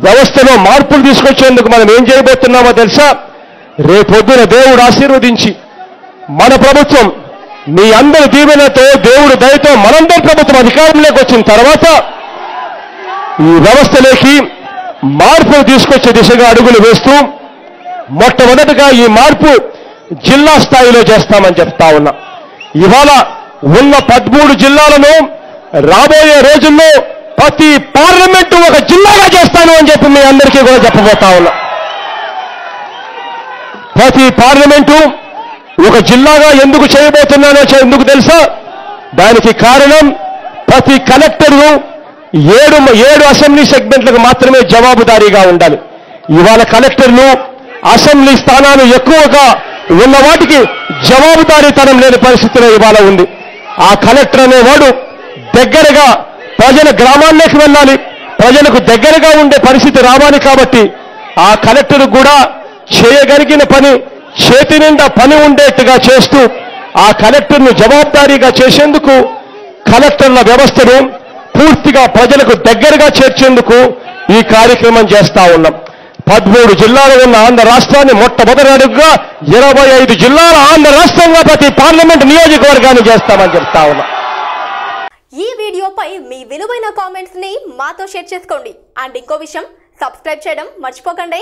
వ్యవస్థలో మార్పులు తీసుకొచ్చేందుకు మనం ఏం చేయబోతున్నామో తెలుసా రేపొద్దున దేవుడు ఆశీర్వదించి మన ప్రభుత్వం మీ అందరి దీవెనతో దేవుడు దయతో మనందరి ప్రభుత్వం అధికారంలోకి వచ్చిన తర్వాత ఈ వ్యవస్థలోకి మార్పులు తీసుకొచ్చే దిశగా అడుగులు వేస్తూ మొట్టమొదటిగా ఈ మార్పు జిల్లా స్థాయిలో చేస్తామని చెప్తా ఉన్నా ఇవాళ ఉన్న పదమూడు జిల్లాలను రాబోయే రోజుల్లో ప్రతి పార్లమెంటు ఒక జిల్లాగా చేస్తాను అని చెప్పి మీ అందరికీ కూడా చెప్పబోతా ఉన్నా ప్రతి పార్లమెంటు ఒక జిల్లాగా ఎందుకు చేయబోతున్నానో చె- ఎందుకు తెలుసా దానికి కారణం ప్రతి కలెక్టరు ఏడు ఏడు అసెంబ్లీ సెగ్మెంట్లకు మాత్రమే జవాబుదారీగా ఉండాలి ఇవాళ కలెక్టర్లు అసెంబ్లీ స్థానాలు ఎక్కువగా ఉన్న వాటికి జవాబుదారీతనం లేని పరిస్థితిలో ఇవాళ ఉంది ఆ కలెక్టర్ అనేవాడు దగ్గరగా ప్రజల గ్రామాల్లోకి వెళ్ళాలి ప్రజలకు దగ్గరగా ఉండే పరిస్థితి రావాలి కాబట్టి ఆ కలెక్టర్ కూడా చేయగలిగిన పని చేతి నిండా పని ఉండేట్టుగా చేస్తూ ఆ కలెక్టర్ను జవాబారీగా చేసేందుకు కలెక్టర్ల వ్యవస్థను పూర్తిగా ప్రజలకు దగ్గరగా చేర్చేందుకు ఈ కార్యక్రమం చేస్తా ఉన్నాం పదమూడు జిల్లాలు ఉన్న ఆంధ్ర రాష్ట్రాన్ని మొట్టమొదటి అడుగుగా ఇరవై ఐదు జిల్లాల ఆంధ్ర రాష్ట్రంగా ప్రతి పార్లమెంట్ నియోజకవర్గాన్ని చేస్తామని చెప్తా ఉన్నాం ఈ వీడియోపై మీ విలువైన కామెంట్స్ ని మాతో షేర్ చేసుకోండి అండ్ ఇంకో విషయం సబ్స్క్రైబ్ చేయడం మర్చిపోకండి